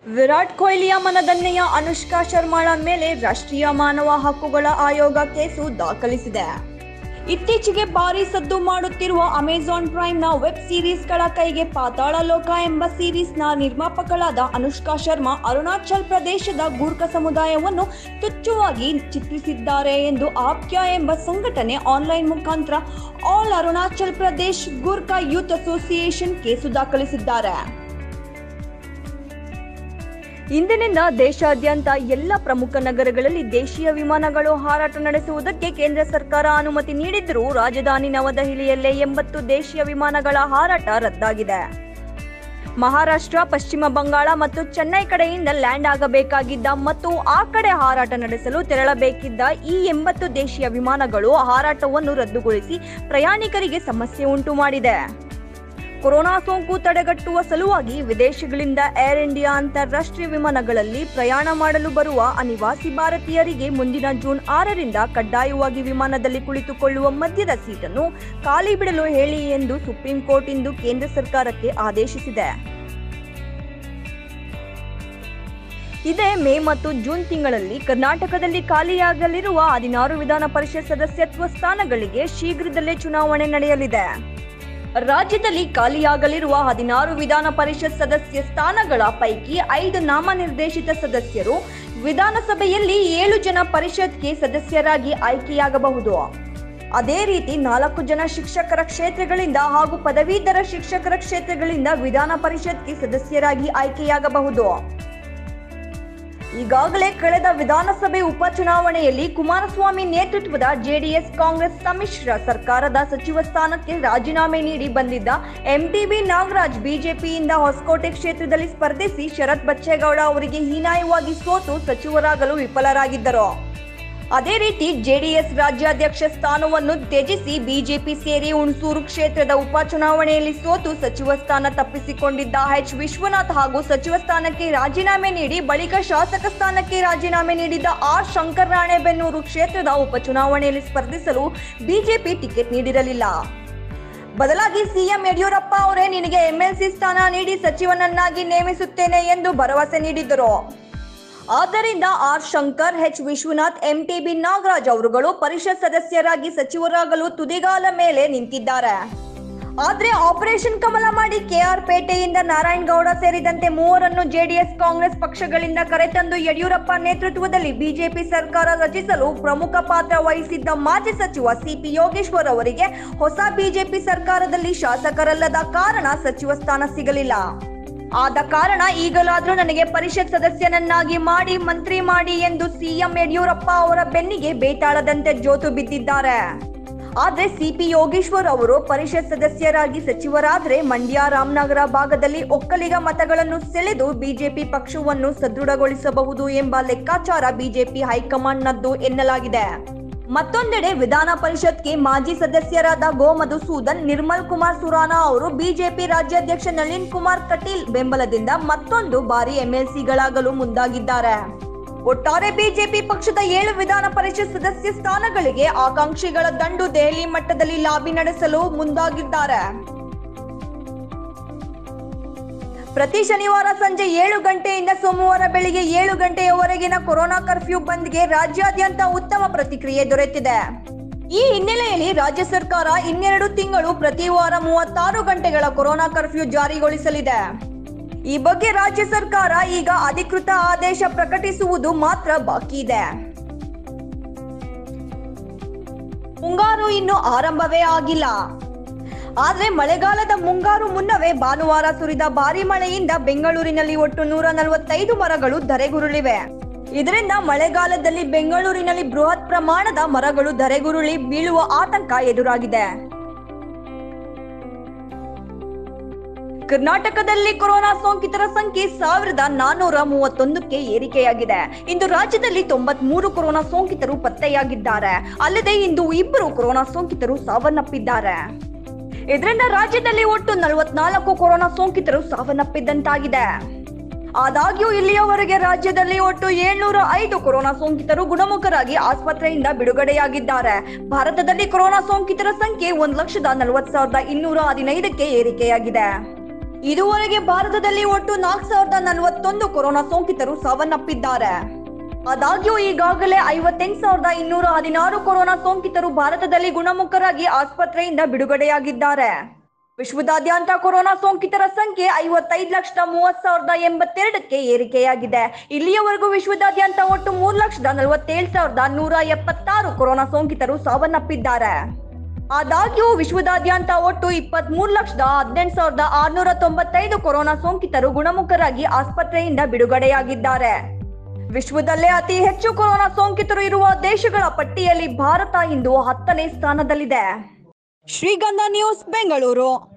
ವಿರಾಟ್ ಕೊಹ್ಲಿಯ ಮನದನ್ನೆಯ ಅನುಷ್ಕಾ ಶರ್ಮಾಳ ಮೇಲೆ ರಾಷ್ಟ್ರೀಯ ಮಾನವ ಹಕ್ಕುಗಳ ಆಯೋಗ ಕೇಸು ದಾಖಲಿಸಿದೆ ಇತ್ತೀಚೆಗೆ ಭಾರಿ ಸದ್ದು ಮಾಡುತ್ತಿರುವ ಅಮೆಜಾನ್ ಪ್ರೈಮ್ನ ವೆಬ್ ಸೀರೀಸ್ಗಳ ಕೈಗೆ ಪಾತಾಳ ಲೋಕ ಎಂಬ ಸೀರೀಸ್ನ ನಿರ್ಮಾಪಕಳಾದ ಅನುಷ್ಕಾ ಶರ್ಮಾ ಅರುಣಾಚಲ್ ಪ್ರದೇಶದ ಗೂರ್ಖ ಸಮುದಾಯವನ್ನು ತುಚ್ಛವಾಗಿ ಚಿತ್ರಿಸಿದ್ದಾರೆ ಎಂದು ಆಪ್ಕ್ಯಾ ಎಂಬ ಸಂಘಟನೆ ಆನ್ಲೈನ್ ಮುಖಾಂತರ all Arunachal Pradesh Gorkha youth association case ದಾಖಲಿಸಿದ್ದಾರೆ ಇಂದಿನಿಂದ ದೇಶಾದ್ಯಂತ ಎಲ್ಲ ಪ್ರಮುಖ ನಗರಗಳಲ್ಲಿ ದೇಶೀಯ ವಿಮಾನಗಳು ಹಾರಾಟ ನಡೆಸುವುದಕ್ಕೆ ಕೇಂದ್ರ ಸರ್ಕಾರ ಅನುಮತಿ ನೀಡಿದ್ದರೂ ರಾಜಧಾನಿ ನವದೆಹಲಿಯಲ್ಲೇ ಎಂಬತ್ತು ದೇಶೀಯ ವಿಮಾನಗಳ ಹಾರಾಟ ರದ್ದಾಗಿದೆ ಮಹಾರಾಷ್ಟ್ರ ಪಶ್ಚಿಮ ಬಂಗಾಳ ಮತ್ತು ಚೆನ್ನೈ ಕಡೆಯಿಂದ ಲ್ಯಾಂಡ್ ಆಗಬೇಕಾಗಿದ್ದ ಮತ್ತು ಆ ಕಡೆ ಹಾರಾಟ ನಡೆಸಲು ತೆರಳಬೇಕಿದ್ದ ಈ ಎಂಬತ್ತು ದೇಶೀಯ ವಿಮಾನಗಳು ಹಾರಾಟವನ್ನು ರದ್ದುಗೊಳಿಸಿ ಪ್ರಯಾಣಿಕರಿಗೆ ಸಮಸ್ಯೆ ಉಂಟು ಮಾಡಿದೆ ಕೊರೋನಾ ಸೋಂಕು ತಡೆಗಟ್ಟುವ ಸಲುವಾಗಿ ವಿದೇಶಗಳಿಂದ ಏರ್ ಇಂಡಿಯಾ ಅಂತಾರಾಷ್ಟ್ರೀಯ ವಿಮಾನಗಳಲ್ಲಿ ಪ್ರಯಾಣ ಮಾಡಲು ಬರುವ ಅನಿವಾಸಿ ಭಾರತೀಯರಿಗೆ ಮುಂದಿನ ಜೂನ್ ಆರರಿಂದ ಕಡ್ಡಾಯವಾಗಿ ವಿಮಾನದಲ್ಲಿ ಕುಳಿತುಕೊಳ್ಳುವ ಮಧ್ಯದ ಸೀಟನ್ನು ಖಾಲಿ ಬಿಡಲು ಹೇಳಿ ಎಂದು ಸುಪ್ರೀಂ ಕೋರ್ಟ್ ಇಂದು ಕೇಂದ್ರ ಸರ್ಕಾರಕ್ಕೆ ಆದೇಶಿಸಿದೆ ಇದೇ ಮೇ ಮತ್ತು ಜೂನ್ ತಿಂಗಳಲ್ಲಿ ಕರ್ನಾಟಕದಲ್ಲಿ ಖಾಲಿಯಾಗಲಿರುವ ಹದಿನಾರು ವಿಧಾನ ಪರಿಷತ್ ಸದಸ್ಯತ್ವ ಸ್ಥಾನಗಳಿಗೆ ಶೀಘ್ರದಲ್ಲೇ ಚುನಾವಣೆ ನಡೆಯಲಿದೆ ರಾಜ್ಯದಲ್ಲಿ ಖಾಲಿಯಾಗಲಿರುವ ಹದಿನಾರು ವಿಧಾನ ಪರಿಷತ್ ಸದಸ್ಯ ಸ್ಥಾನಗಳ ಪೈಕಿ ಐದು ನಾಮನಿರ್ದೇಶಿತ ಸದಸ್ಯರು ವಿಧಾನಸಭೆಯಲ್ಲಿ ಏಳು ಜನ ಪರಿಷತ್ಗೆ ಸದಸ್ಯರಾಗಿ ಆಯ್ಕೆಯಾಗಬಹುದು ಅದೇ ರೀತಿ ನಾಲ್ಕು ಜನ ಶಿಕ್ಷಕರ ಕ್ಷೇತ್ರಗಳಿಂದ ಹಾಗೂ ಪದವೀಧರ ಶಿಕ್ಷಕರ ಕ್ಷೇತ್ರಗಳಿಂದ ವಿಧಾನ ಪರಿಷತ್ಗೆ ಸದಸ್ಯರಾಗಿ ಆಯ್ಕೆಯಾಗಬಹುದು ಈಗಾಗಲೇ ಕಳೆದ ವಿಧಾನಸಭೆ ಉಪಚುನಾವಣೆಯಲ್ಲಿ ಕುಮಾರಸ್ವಾಮಿ ನೇತೃತ್ವದ ಜೆಡಿಎಸ್ ಕಾಂಗ್ರೆಸ್ ಸಮ್ಮಿಶ್ರ ಸರ್ಕಾರದ ಸಚಿವ ಸ್ಥಾನಕ್ಕೆ ರಾಜೀನಾಮೆ ನೀಡಿ ಬಂದಿದ್ದ ಎಂಟಿಬಿ ನಾಗರಾಜ್ ಬಿಜೆಪಿಯಿಂದ ಹೊಸಕೋಟೆ ಕ್ಷೇತ್ರದಲ್ಲಿ ಸ್ಪರ್ಧಿಸಿ ಶರತ್ ಬಚ್ಚೇಗೌಡ ಅವರಿಗೆ ಹೀನಾಯವಾಗಿ ಸೋತು ಸಚಿವರಾಗಲು ವಿಫಲರಾಗಿದ್ದರು ಅದೇ ರೀತಿ ಜೆಡಿಎಸ್ ರಾಜ್ಯಾಧ್ಯಕ್ಷ ಸ್ಥಾನವನ್ನು ತ್ಯಜಿಸಿ ಬಿಜೆಪಿ ಸೇರಿ ಹುಣಸೂರು ಕ್ಷೇತ್ರದ ಉಪಚುನಾವಣೆಯಲ್ಲಿ ಸೋತು ಸಚಿವ ಸ್ಥಾನ ತಪ್ಪಿಸಿಕೊಂಡಿದ್ದ ಎಚ್ ವಿಶ್ವನಾಥ್ ಹಾಗೂ ಸಚಿವ ಸ್ಥಾನಕ್ಕೆ ರಾಜೀನಾಮೆ ನೀಡಿ ಬಳಿಕ ಶಾಸಕ ಸ್ಥಾನಕ್ಕೆ ರಾಜೀನಾಮೆ ನೀಡಿದ್ದ ಆರ್ ಶಂಕರ್ ರಾಣೆಬೆನ್ನೂರು ಕ್ಷೇತ್ರದ ಉಪಚುನಾವಣೆಯಲ್ಲಿ ಸ್ಪರ್ಧಿಸಲು ಬಿಜೆಪಿ ಟಿಕೆಟ್ ನೀಡಿರಲಿಲ್ಲ ಬದಲಾಗಿ ಸಿಎಂ ಯಡಿಯೂರಪ್ಪ ಅವರೇ ನಿನಗೆ ಎಂಎಲ್ಸಿ ಸ್ಥಾನ ನೀಡಿ ಸಚಿವನನ್ನಾಗಿ ನೇಮಿಸುತ್ತೇನೆ ಎಂದು ಭರವಸೆ ನೀಡಿದ್ದರು ಆದ್ದರಿಂದ R Shankar H Vishwanath MTB Nagaraj ಅವರುಗಳು ಪರಿಷತ್ ಸದಸ್ಯರಾಗಿ ಸಚಿವರಾಗಲು ತುದಿಗಾಲ ಮೇಲೆ ನಿಂತಿದ್ದಾರೆ ಆದ್ರೆ ಆಪರೇಷನ್ ಕಮಲ ಮಾಡಿ ಕೆಆರ್ ಪೇಟೆಯಿಂದ ನಾರಾಯಣ್ ಗೌಡ ಸೇರಿದಂತೆ ಮೂವರನ್ನು ಜೆಡಿಎಸ್ ಕಾಂಗ್ರೆಸ್ ಪಕ್ಷಗಳಿಂದ ಕರೆತಂದು ಯಡಿಯೂರಪ್ಪ ನೇತೃತ್ವದಲ್ಲಿ ಬಿಜೆಪಿ ಸರ್ಕಾರ ರಚಿಸಲು ಪ್ರಮುಖ ಪಾತ್ರ ವಹಿಸಿದ್ದ ಮಾಜಿ ಸಚಿವ ಸಿಪಿ ಯೋಗೇಶ್ವರ್ ಅವರಿಗೆ ಹೊಸ ಬಿಜೆಪಿ ಸರ್ಕಾರದಲ್ಲಿ ಶಾಸಕರಲ್ಲದ ಕಾರಣ ಸಚಿವ ಸ್ಥಾನ ಸಿಗಲಿಲ್ಲ ಆದ ಕಾರಣ ಈಗಲಾದ್ರೂ ನನಗೆ ಪರಿಷತ್ ಸದಸ್ಯನನ್ನಾಗಿ ಮಾಡಿ ಮಂತ್ರಿ ಮಾಡಿ ಎಂದು ಸಿಎಂ ಯಡಿಯೂರಪ್ಪ ಅವರ ಬೆನ್ನಿಗೆ ಬೇತಾಳದಂತೆ ಜೋತು ಬಿದ್ದಿದ್ದಾರೆ ಆದ್ರೆ ಸಿಪಿ ಯೋಗೇಶ್ವರ್ ಅವರು ಪರಿಷತ್ ಸದಸ್ಯರಾಗಿ ಸಚಿವರಾದ್ರೆ ಮಂಡ್ಯ ರಾಮನಗರ ಭಾಗದಲ್ಲಿ ಒಕ್ಕಲಿಗ ಮತಗಳನ್ನು ಸೆಳೆದು ಬಿಜೆಪಿ ಪಕ್ಷವನ್ನು ಸದೃಢಗೊಳಿಸಬಹುದು ಎಂಬ ಲೆಕ್ಕಾಚಾರ ಬಿಜೆಪಿ ಹೈಕಮಾಂಡ್ನದ್ದು ಎನ್ನಲಾಗಿದೆ ಮತ್ತೊಂದೆಡೆ ವಿಧಾನ ಪರಿಷತ್ಗೆ ಮಾಜಿ ಸದಸ್ಯರಾದ ಗೋ ಮಧುಸೂದನ್ ನಿರ್ಮಲ್ ಕುಮಾರ್ ಸುರಾನಾ ಅವರು ಬಿಜೆಪಿ ರಾಜ್ಯಾಧ್ಯಕ್ಷ ನಳಿನ್ ಕುಮಾರ್ ಕಟೀಲ್ ಬೆಂಬಲದಿಂದ ಮತ್ತೊಂದು ಬಾರಿ ಎಂಎಲ್ಸಿಗಳಾಗಲು ಮುಂದಾಗಿದ್ದಾರೆ ಒಟ್ಟಾರೆ ಬಿಜೆಪಿ ಪಕ್ಷದ ಏಳು ವಿಧಾನ ಪರಿಷತ್ ಸದಸ್ಯ ಸ್ಥಾನಗಳಿಗೆ ಆಕಾಂಕ್ಷಿಗಳ ದಂಡು ದೆಹಲಿ ಮಟ್ಟದಲ್ಲಿ ಲಾಬಿ ನಡೆಸಲು ಮುಂದಾಗಿದ್ದಾರೆ ಪ್ರತಿ ಶನಿವಾರ ಸಂಜೆ ಏಳು ಗಂಟೆಯಿಂದ ಸೋಮವಾರ ಬೆಳಿಗ್ಗೆ ಏಳು ಗಂಟೆಯವರೆಗಿನ ಕೊರೋನಾ ಕರ್ಫ್ಯೂ ಬಂದ್ಗೆ ರಾಜ್ಯಾದ್ಯಂತ ಉತ್ತಮ ಪ್ರತಿಕ್ರಿಯೆ ದೊರೆತಿದೆ ಈ ಹಿನ್ನೆಲೆಯಲ್ಲಿ ರಾಜ್ಯ ಸರ್ಕಾರ ಇನ್ನೆರಡು ತಿಂಗಳು ಪ್ರತಿ ವಾರ ಮೂವತ್ತಾರು ಗಂಟೆಗಳ ಕೊರೋನಾ ಕರ್ಫ್ಯೂ ಜಾರಿಗೊಳಿಸಲಿದೆ ಈ ಬಗ್ಗೆ ರಾಜ್ಯ ಸರ್ಕಾರ ಈಗ ಅಧಿಕೃತ ಆದೇಶ ಪ್ರಕಟಿಸುವುದು ಮಾತ್ರ ಬಾಕಿ ಇದೆ ಮುಂಗಾರು ಇನ್ನು ಆರಂಭವೇ ಆಗಿಲ್ಲ ಆದ್ರೆ ಮಳೆಗಾಲದ ಮುಂಗಾರು ಮುನ್ನವೇ ಭಾನುವಾರ ಸುರಿದ ಭಾರಿ ಮಳೆಯಿಂದ ಬೆಂಗಳೂರಿನಲ್ಲಿ ಒಟ್ಟು ನೂರ ನಲವತ್ತೈದು ಮರಗಳು ಧರೆಗುರುಳಿವೆ ಇದರಿಂದ ಮಳೆಗಾಲದಲ್ಲಿ ಬೆಂಗಳೂರಿನಲ್ಲಿ ಬೃಹತ್ ಪ್ರಮಾಣದ ಮರಗಳು ಧರೆಗುರುಳಿ ಬೀಳುವ ಆತಂಕ ಎದುರಾಗಿದೆ ಕರ್ನಾಟಕದಲ್ಲಿ ಕೊರೋನಾ ಸೋಂಕಿತರ ಸಂಖ್ಯೆ ಸಾವಿರದ ನಾನೂರ ಮೂವತ್ತೊಂದಕ್ಕೆ ಏರಿಕೆಯಾಗಿದೆ ಇಂದು ರಾಜ್ಯದಲ್ಲಿ ತೊಂಬತ್ ಮೂರು ಕೊರೋನಾ ಸೋಂಕಿತರು ಪತ್ತೆಯಾಗಿದ್ದಾರೆ ಅಲ್ಲದೆ ಇಂದು ಇಬ್ಬರು ಕೊರೋನಾ ಸೋಂಕಿತರು ಸಾವನ್ನಪ್ಪಿದ್ದಾರೆ ಇದರಿಂದ ರಾಜ್ಯದಲ್ಲಿ ಒಟ್ಟು ನಲವತ್ನಾಲ್ಕು ಕೊರೋನಾ ಸೋಂಕಿತರು ಸಾವನ್ನಪ್ಪಿದ್ದಂತಾಗಿದೆ ಆದಾಗ್ಯೂ ಇಲ್ಲಿಯವರೆಗೆ ರಾಜ್ಯದಲ್ಲಿ ಒಟ್ಟು ಏಳ್ನೂರ ಐದು ಕೊರೋನಾ ಸೋಂಕಿತರು ಗುಣಮುಖರಾಗಿ ಆಸ್ಪತ್ರೆಯಿಂದ ಬಿಡುಗಡೆಯಾಗಿದ್ದಾರೆ ಭಾರತದಲ್ಲಿ ಕೊರೋನಾ ಸೋಂಕಿತರ ಸಂಖ್ಯೆ ಒಂದು ಲಕ್ಷದ ನಲವತ್ತು ಸಾವಿರದ ಇನ್ನೂರ ಹದಿನೈದಕ್ಕೆ ಏರಿಕೆಯಾಗಿದೆ ಇದುವರೆಗೆ ಭಾರತದಲ್ಲಿ ಒಟ್ಟು ನಾಲ್ಕು ಸಾವಿರದ ನಲವತ್ತೊಂದು ಕೊರೋನಾ ಸೋಂಕಿತರು ಸಾವನ್ನಪ್ಪಿದ್ದಾರೆ ಆದಾಗ್ಯೂ ಈಗಾಗಲೇ ಐವತ್ತೆಂಟು ಸಾವಿರದ ಇನ್ನೂರ ಹದಿನಾರು ಕೊರೋನಾ ಸೋಂಕಿತರು ಭಾರತದಲ್ಲಿ ಗುಣಮುಖರಾಗಿ ಆಸ್ಪತ್ರೆಯಿಂದ ಬಿಡುಗಡೆಯಾಗಿದ್ದಾರೆ ವಿಶ್ವದಾದ್ಯಂತ ಕೊರೋನಾ ಸೋಂಕಿತರ ಸಂಖ್ಯೆ ಐವತ್ತೈದು ಲಕ್ಷದ ಮೂವತ್ ಸಾವಿರದ ಎಂಬತ್ತೆರಡಕ್ಕೆ ಏರಿಕೆಯಾಗಿದೆ ಇಲ್ಲಿಯವರೆಗೂ ವಿಶ್ವದಾದ್ಯಂತ ಒಟ್ಟು ಮೂರು ಲಕ್ಷದ ನಲವತ್ತೇಳು ಸಾವಿರದ ನೂರ ಎಪ್ಪತ್ತಾರು ಕೊರೋನಾ ಸೋಂಕಿತರು ಸಾವನ್ನಪ್ಪಿದ್ದಾರೆ ಆದಾಗ್ಯೂ ವಿಶ್ವದಾದ್ಯಂತ ಒಟ್ಟು ಇಪ್ಪತ್ತ್ ಮೂರು ಲಕ್ಷದ ಹದಿನೆಂಟು ಸಾವಿರದ ಆರುನೂರ ತೊಂಬತ್ತೈದು ಕೊರೋನಾ ಸೋಂಕಿತರು ಗುಣಮುಖರಾಗಿ ಆಸ್ಪತ್ರೆಯಿಂದ ಬಿಡುಗಡೆಯಾಗಿದ್ದಾರೆ ವಿಶ್ವದಲ್ಲೇ ಅತಿ ಹೆಚ್ಚು ಕೊರೋನಾ ಸೋಂಕಿತರು ಇರುವ ದೇಶಗಳ ಪಟ್ಟಿಯಲ್ಲಿ ಭಾರತ ಇಂದು ಹತ್ತನೇ ಸ್ಥಾನದಲ್ಲಿದೆ ಶ್ರೀಗಂಧ ನ್ಯೂಸ್ ಬೆಂಗಳೂರು